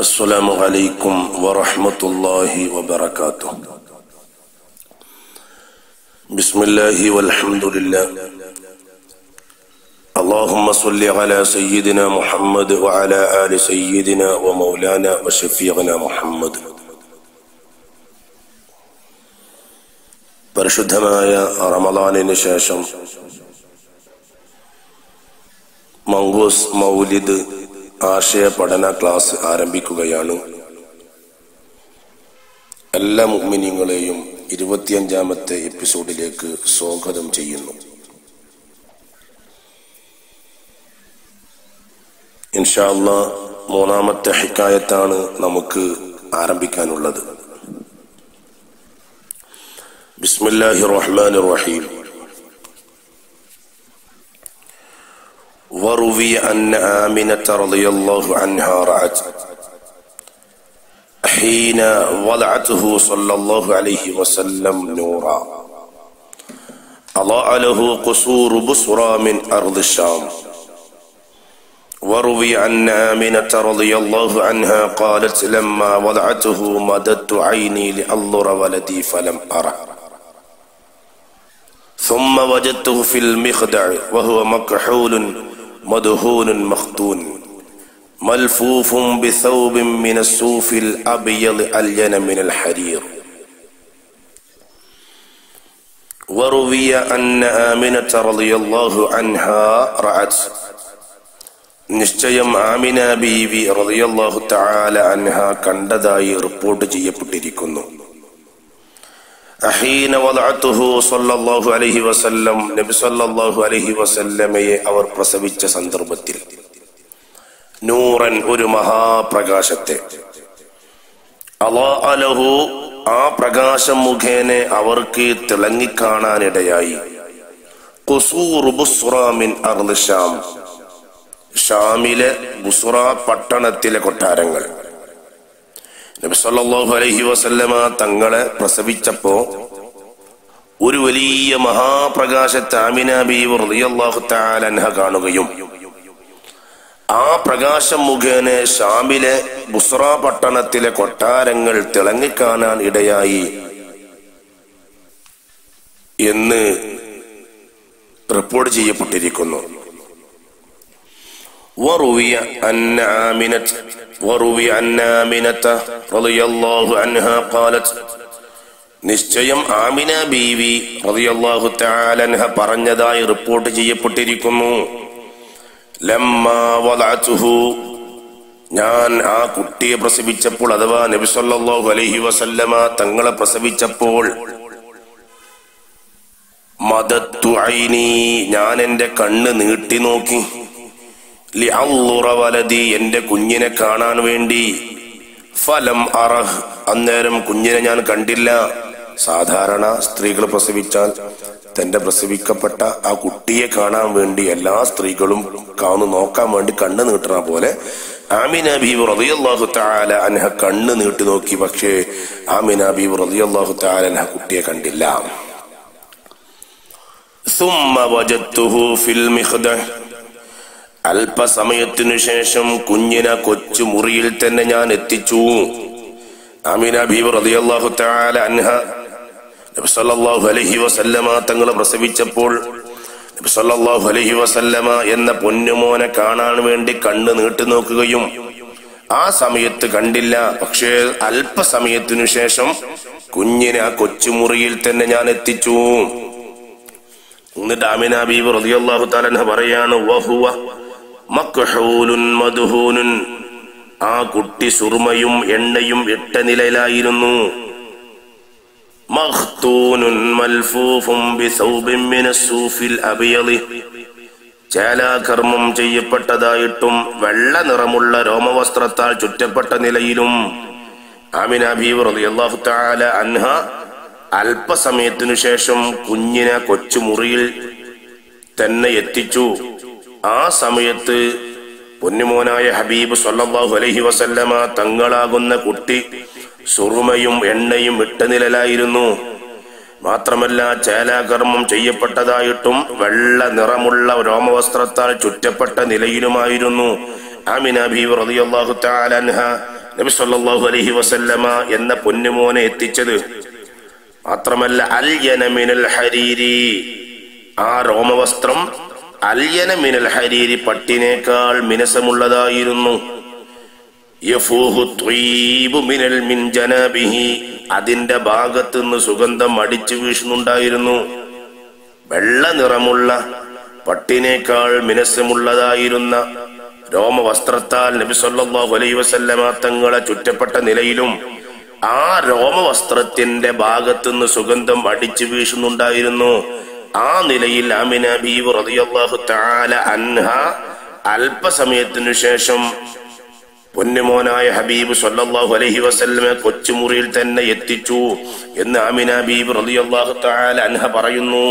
السلام عليكم ورحمة الله وبركاته بسم الله والحمد لله اللهم صل على سيدنا محمد وعلى آل سيدنا ومولانا وشفيعنا محمد പരിശുദ്ധമായ റമദാനിന് ശേഷം മംഗൂസ് മൗലിദ് ആശയ പഠന ക്ലാസ് ആരംഭിക്കുകയാണ് എല്ലാ മുഗ്മിനിങ്ങളെയും ഇരുപത്തിയഞ്ചാമത്തെ എപ്പിസോഡിലേക്ക് സ്വാഗതം ചെയ്യുന്നു ഇൻഷാല്ല മൂന്നാമത്തെ ഹിക്കായത്താണ് നമുക്ക് ആരംഭിക്കാനുള്ളത് ബിസ്മില്ലാഹി റഹ്മാൻ റഹീം وروي أن آمنة رضي الله عنها رأت حين وضعته صلى الله عليه وسلم نورا أضاء له قصور بصرى من أرض الشام وروي أن آمنة رضي الله عنها قالت لما وضعته مددت عيني لأنظر ولدي فلم أره ثم وجدته في المخدع وهو مكحول مدهون مختون ملفوف بثوب من الصوف الأبيض ألين من الحرير وروي أن آمنة رضي الله عنها رأت നിശ്ചയം ആമിന ബീവി റളിയല്ലാഹു തആല അൻഹ കണ്ടതായി റിപ്പോർട്ട് ചെയ്യപ്പെട്ടിരിക്കുന്നു അഹീന വദഅതുഹു സല്ലല്ലാഹു അലൈഹി വസല്ലം നബി സല്ലല്ലാഹു അലൈഹി വസല്ലമയെ അവർ പ്രസവിച്ച സന്ദർഭത്തിൽ നൂറൻ ഒരു മഹാപ്രകാശത്തെ അലഹു ആ പ്രകാശം മുഖേന അവർക്ക് തിളങ്ങിക്കാണാനിടയായി ഖുസൂർ ബുസ്റ മിൻ അർദ് ഷാം ഷാമിലെ ബുസ്റ പട്ടണത്തിലെ കൊട്ടാരങ്ങൾ നബി സല്ലല്ലാഹു അലൈഹി വസല്ലമ തങ്ങളെ പ്രസവിച്ചപ്പോ ഒരു വലിയ മഹാപ്രകാശത്തെ ആമിന ബീവി റളിയല്ലാഹു തആല അൻഹ കാണുകയും ആ പ്രകാശം മുഖേന ഷാമിലെ ബുസ്റ പട്ടണത്തിലെ കൊട്ടാരങ്ങൾ തിളങ്ങിക്കാണാൻ ഇടയായി എന്ന് റിപ്പോർട്ട് ചെയ്യപ്പെട്ടിരിക്കുന്നു وروي أن آمنة وروي أن آمنة رضي الله عنها قالت നിശ്ചയം ആമിന ബീവി റളിയല്ലാഹു തആല അൻഹ പറഞ്ഞതായി റിപ്പോർട്ട് ചെയ്യപ്പെട്ടിരിക്കുന്നു ലമ്മാ വദഅതുഹു ഞാൻ ആ കുട്ടിയെ പ്രസവിച്ചപ്പോൾ അഥവാ നബി സല്ലല്ലാഹു അലൈഹി വസല്ലമ തങ്ങളെ പ്രസവിച്ചപ്പോൾ മദത്തു ഐനി ഞാൻ എൻ്റെ കണ്ണ് നീട്ടി നോക്കി ലിഅള്ളുറ വലതി എന്റെ കുഞ്ഞിനെ കാണാൻ വേണ്ടി ഫലം അറഹ് അന്നേരം കുഞ്ഞിനെ ഞാൻ കണ്ടില്ല സാധാരണ സ്ത്രീകൾ പ്രസവിച്ചാൽ തന്റെ പ്രസവിക്കപ്പെട്ട ആ കുട്ടിയെ കാണാൻ വേണ്ടി എല്ലാ സ്ത്രീകളും കാണു നോക്കാൻ വേണ്ടി കണ്ണ് നീട്ടണ പോലെ ആമിന ബീബ് റളിയല്ലാഹു തആല അൻഹ കണ്ണ് നീട്ടി നോക്കി പക്ഷേ ആമിന ബീബ് റളിയല്ലാഹു തആല അൻഹ കുട്ടിയെ കണ്ടില്ല ثم وجدته في المخدع അല്പസമയത്തിനു ശേഷം കുഞ്ഞിനെ കൊച്ചു മുറിയിൽ തന്നെ ഞാൻ എത്തിച്ചു അമീന ബീബ് റളിയല്ലാഹു തആല അൻഹ നബി സല്ലല്ലാഹു അലൈഹി വസല്ലമ തങ്ങൾ പ്രസവിച്ചപ്പോൾ നബി സല്ലല്ലാഹു അലൈഹി വസല്ലമ എന്ന പൊന്നുമോനെ കാണാൻ വേണ്ടി കണ്ണ് നീട്ടി നോക്കുകയും ആ സമയത്ത് കണ്ടില്ല പക്ഷേ അല്പസമയത്തിനു ശേഷം കുഞ്ഞിനെ ആ കൊച്ചുമുറിയിൽ തന്നെ ഞാൻ എത്തിച്ചു എന്നിട്ട് അമിന ബീബ് റളിയല്ലാഹു തആല അൻഹ പറയാണ് വഹുവ മക്ഹൂലുൻ മദ്ഹൂനുൻ ആ കുട്ടി സുറുമയും എണ്ണയും ഇട്ട നിലയിലായിരുന്നു മഖ്തൂനുൻ മൽഫൂഫും ബിസൗബിൻ മിനസ്സൂഫിൽ അബിയളി ചേലാകർമ്മം ചെയ്യപ്പെട്ടതായിട്ടും വെള്ള നിറമുള്ള രോമവസ്ത്രത്താൽ ചുറ്റപ്പെട്ട നിലയിലും ആമിന ബീവ് റളിയല്ലാഹു തആല അൻഹ അല്പസമയത്തിനു ശേഷം കുഞ്ഞിനെ കൊച്ചുമുറിയിൽ തന്നെ എത്തിച്ചു ആ സമയത്ത് പൊന്നുമോനായ ഹബീബ് സല്ലല്ലാഹു അലൈഹി വസല്ലമ തങ്ങളാകുന്ന കുട്ടി സുറുമയും എണ്ണയും ഇട്ട നിലയിലായിരുന്നു മാത്രമല്ല ചേലാകർമ്മം ചെയ്യപ്പെട്ടതായിട്ടും വെള്ള നിറമുള്ള രോമവസ്ത്രത്താൽ ചുറ്റപ്പെട്ട നിലയിലുമായിരുന്നു ആമിന ബീവി റളിയല്ലാഹു തആല അൻഹ നബി സല്ലല്ലാഹു അലൈഹി വസല്ലമ എന്ന പൊന്നുമോനെ എത്തിച്ചത് മാത്രമല്ല അൽയന മിനൽ ഹരീരി ആ രോമവസ്ത്രം അൽയന മിനൽ ഹരീരി പട്ടിനേക്കാൾ മിനസമുള്ളതായിരുന്നു യഫൂഹു ത്വീബു മിനൽ മിൻ ജനാബിഹി അതിന്റെ ഭാഗത്ത് നിന്ന് സുഗന്ധം അടിച്ചു വീശുന്നുണ്ടായിരുന്നു വെള്ള നിറമുള്ള പട്ടിനേക്കാൾ മിനസ്സമുള്ളതായിരുന്ന രോമവസ്ത്രത്താൽ നബി സല്ലല്ലാഹു അലൈഹി വസല്ലമ തങ്ങളെ ചുറ്റപ്പെട്ട നിലയിലും ആ രോമവസ്ത്രത്തിന്റെ ഭാഗത്തുനിന്ന് സുഗന്ധം അടിച്ചു വീശുന്നുണ്ടായിരുന്നു ആ നിലയിൽ ആമിന ബീവ് റളിയല്ലാഹു തആല അൻഹ അല്പസമയത്തിനു ശേഷം പൊന്നുമോനായ ഹബീബ് സല്ലല്ലാഹു അലൈഹി വസല്ലമ കൊച്ചുമുറിയിൽ തന്നെ എത്തിച്ചു എന്ന് ആമിന ബീബ് റളിയല്ലാഹു തആല അൻഹ പറയുന്നു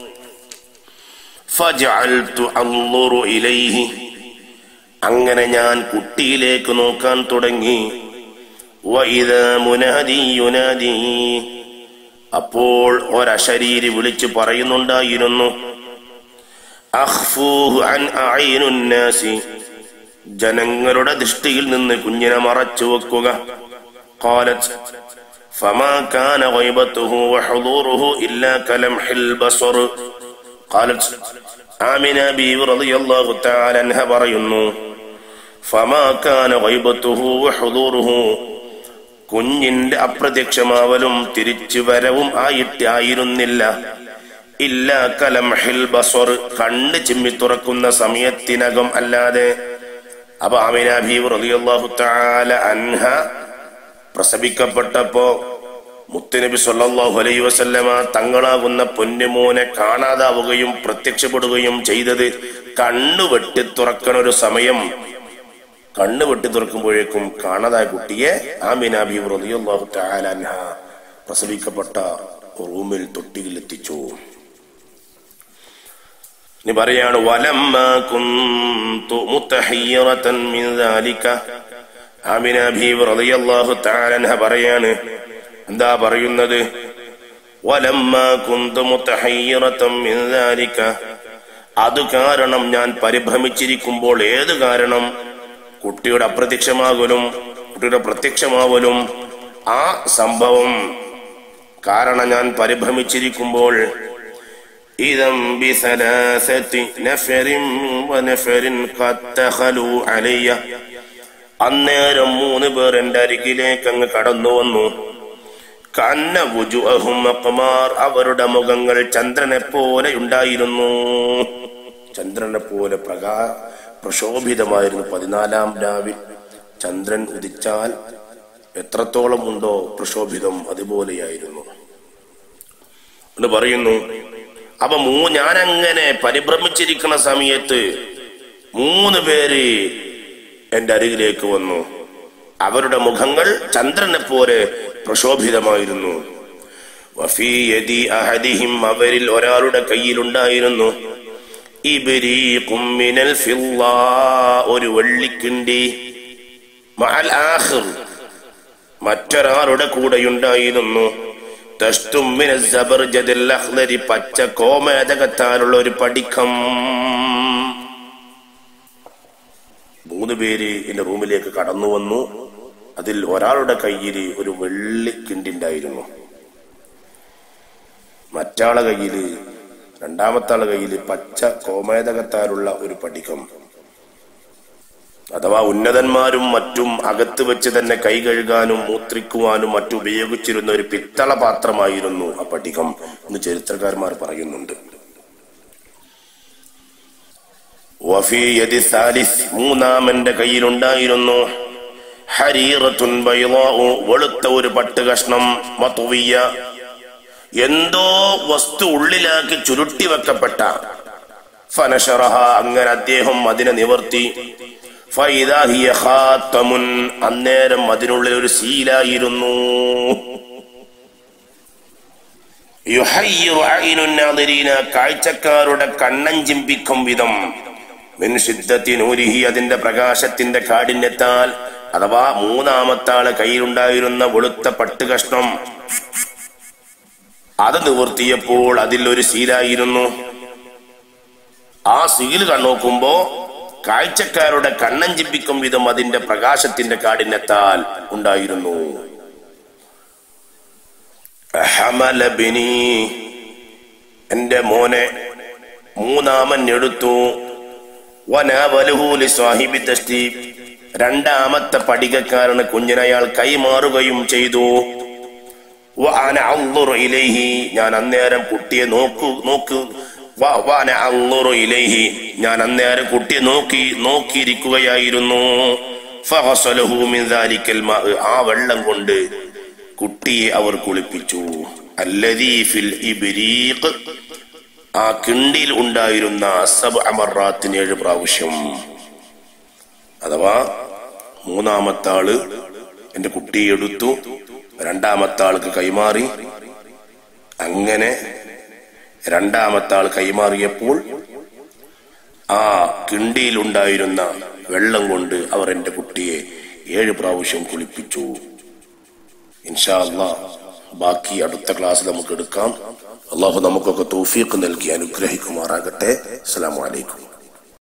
ഫജഅൽതു അൻളുറു ഇലൈഹി അങ്ങനെ ഞാൻ കുട്ടിയിലേക്ക് നോക്കാൻ തുടങ്ങി വഇദാ മുനാദി യുനാദി അപ്പോൾ ഒരശരീരി വിളിച്ചു പറയുന്നുണ്ടായിരുന്നു അഖ്ഫൂഹു അൻ അഈനുന്നാസി ജനങ്ങളുടെ ദൃഷ്ടിയിൽ നിന്ന് കുഞ്ഞിനെ മറച്ചു വെക്കുക قالت فما كان غيبته وحضوره إلا كلمح البصر قالت ആമിന ബീവി റളിയല്ലാഹു തആല അൻഹ പറയുന്നു ഫമാ കാന ഗൈബത്തുഹു വഹുദൂറുഹു കുഞ്ഞിന്റെ അപ്രത്യക്ഷമാവലും തിരിച്ചു വരവും ആയിട്ട് ആയിരുന്നില്ല ഇല്ല കലംഹിൽ ബസ്വർ കണ്ണ് ചിമ്മി തുറക്കുന്ന സമയത്തിനകം അല്ലാതെ അപ്പൊ ആമിന ബീവി റളിയല്ലാഹു തആല അൻഹ പ്രസവിക്കപ്പെട്ടപ്പോ മുത്തുനബി സല്ലല്ലാഹു അലൈഹി വസല്ലമ തങ്ങളാകുന്ന പൊന്നുമോനെ കാണാതാവുകയും പ്രത്യക്ഷപ്പെടുകയും ചെയ്തത് കണ്ണു വെട്ടി തുറക്കണ ഒരു സമയം കണ്ണു വെട്ടി തുറക്കുമ്പോഴേക്കും കാണാതായ കുട്ടിയെ ആമിന ബീവി റളിയല്ലാഹു തആല അൻഹ പ്രസവിക്കപ്പെട്ട റൂമിൽ തൊട്ടിയിൽ എത്തിച്ചു ഇനി പറയാണ് വലമ്മ കുന്തു മുത്തഹയ്യറതൻ മിൻ ദാലിക ആമിന ബീവി റളിയല്ലാഹു തആല അൻഹ പറയാണ് എന്താ പറയുന്നത് വലമ്മ കുന്തു മുത്തഹയ്യറതൻ മിൻ ദാലിക അത് കാരണം ഞാൻ പരിഭ്രമിച്ചിരിക്കുമ്പോൾ ഏത് കാരണം കുട്ടിയുടെ അപ്രത്യക്ഷമാകലും കുട്ടിയുടെ പ്രത്യക്ഷമാവലും ആ സംഭവം കാരണം ഞാൻ പരിഭ്രമിച്ചിരിക്കുമ്പോൾ ഇതം ബിസലാസത്തി നഫരിൻ വനഫരിൻ ഖത്തഖലു അലയ്യ അന്നേരം മൂന്ന് പേർ എന്റെ അരികിലേക്ക് അങ്ങ് കടന്നു വന്നു കന്ന വുജുഅഹും അഖ്മാർ അവരുടെ മുഖങ്ങൾ ചന്ദ്രനെ പോലെ ഉണ്ടായിരുന്നു ചന്ദ്രനെ പോലെ പ്രകാ പ്രശോഭിതമായിരുന്നു പതിനാലാം രാവിൽ ചന്ദ്രൻ ഉദിച്ചാൽ എത്രത്തോളം ഉണ്ടോ പ്രശോഭിതം അതുപോലെയായിരുന്നു എന്ന് പറയുന്നു അപ്പൊ മൂ ഞാനങ്ങനെ പരിഭ്രമിച്ചിരിക്കുന്ന സമയത്ത് മൂന്ന് പേര് എന്റെ അരികിലേക്ക് വന്നു അവരുടെ മുഖങ്ങൾ ചന്ദ്രനെ പോലെ പ്രശോഭിതമായിരുന്നു വഫീ യദി അഹദിഹിം അവരിൽ ഒരാളുടെ കയ്യിലുണ്ടായിരുന്നു ഇബ്രീഖും മിനൽ ഫില്ലാ ഒരു വെള്ളിക്കിണ്ടി മഅൽ ആഖിർ മറ്റൊരാളുടെ കൂടെയുണ്ടായിരുന്നു തഷ്തും മിനൽ സബർജദിൽ അഖ്ലരി പച്ച കോമേതകത്താലുള്ള ഒരു പടിക്കം മൂന്ന് പേര് എന്റെ റൂമിലേക്ക് കടന്നു വന്നു അതിൽ ഒരാളുടെ കയ്യിൽ ഒരു വെള്ളിക്കിണ്ടി ഉണ്ടായിരുന്നു മറ്റാളെ കയ്യില് രണ്ടാമത്തെ ആളെ കയ്യിൽ പച്ച കോമേതകത്താലുള്ള ഒരു പടികം അഥവാ ഉന്നതന്മാരും മറ്റും അകത്ത് വെച്ച് തന്നെ കൈ കഴുകാനും മൂത്രിക്കുവാനും മറ്റും ഉപയോഗിച്ചിരുന്ന ഒരു പിത്തള പാത്രമായിരുന്നു ആ പടികം എന്ന് ചരിത്രകാരന്മാർ പറയുന്നുണ്ട് വഫീ യദി സാലിസ് മൂന്നാമന്റെ കയ്യിലുണ്ടായിരുന്നു ഹരീറത്തുൻ ബൈളാഉ വെളുത്ത ഒരു പട്ട് കഷ്ണം മതുവിയ എന്തോ വസ്തു ഉള്ളിലാക്കി ചുരുട്ടി വെക്കപ്പെട്ട ഫനഷറഹ അങ്ങനെ അദ്ദേഹം അതിനെ നിവർത്തി ഫൈദാ ഹിയ ഖാത്തമുൻ അന്നേരം അതിനുള്ളിൽ ഒരു സീലായിരുന്നു യുഹയ്യിറു അയ്നുൻ നാദിരീന കാഴ്ചക്കാരുടെ കണ്ണഞ്ചിമ്പിക്കും വിധം മിൻ ശിദ്ദത്തി നൂരിഹി അതിന്റെ പ്രകാശത്തിന്റെ കാഠിന്യത്താൽ അഥവാ മൂന്നാമത്തെ ആള് കയ്യിലുണ്ടായിരുന്ന വെളുത്ത പട്ടുകഷ്ണം അത് നിവർത്തിയപ്പോൾ അതിൽ ഒരു സീലായിരുന്നു ആ സീൽ കണ്ണോക്കുമ്പോ കാഴ്ചക്കാരുടെ കണ്ണഞ്ചിപ്പിക്കും വിധം അതിന്റെ പ്രകാശത്തിന്റെ കാഠിന്യത്താൽ ഉണ്ടായിരുന്നു ഹമല ബിനി എന്റെ മോനെ മൂന്നാമൻ എടുത്തു വനവലുഹൂലി സ്വാഹിബി തസ്തി രണ്ടാമത്തെ പടികക്കാരന് കുഞ്ഞിനയാൾ കൈമാറുകയും ചെയ്തു വഅന അൻദുറു ഇലൈഹി ഞാൻ അന്നേരം കുട്ടിയെ നോക്കു നോക്കു വ- വഅന അൻദുറു ഇലൈഹി ഞാൻ അന്നേരം കുട്ടിയെ നോക്കി നോക്കിയിരിക്കുകയായിരുന്നു ഫഗസലഹു മിൻ ദാലിക്കൽ മാ ആ വെള്ളം കൊണ്ട് കുട്ടിയെ അവർ കുളിപ്പിച്ചു അല്ലദീ ഫിൽ ഇബ്രീഖ് ആ കിണ്ടിയിൽ ഉണ്ടായിരുന്ന സബ് അമറാത്തിന് ഏഴ് പ്രാവശ്യം അഥവാ മൂന്നാമത്തെ ആള് എന്റെ കുട്ടിയെ എടുത്തു രണ്ടാമത്തെ ആൾക്ക് കൈമാറി അങ്ങനെ രണ്ടാമത്തെ ആൾ കൈമാറിയപ്പോൾ ആ കിണ്ടിയിൽ ഉണ്ടായിരുന്ന വെള്ളം കൊണ്ട് അവർ എന്റെ കുട്ടിയെ ഏഴ് പ്രാവശ്യം കുളിപ്പിച്ചു ഇൻഷാ അള്ളാ ബാക്കി അടുത്ത ക്ലാസ് നമുക്ക് എടുക്കാം അള്ളാഹു നമുക്കൊക്കെ തൗഫീഖ് നൽകി അനുഗ്രഹിക്കുമാറാകട്ടെ അസ്സലാമു അലൈക്കും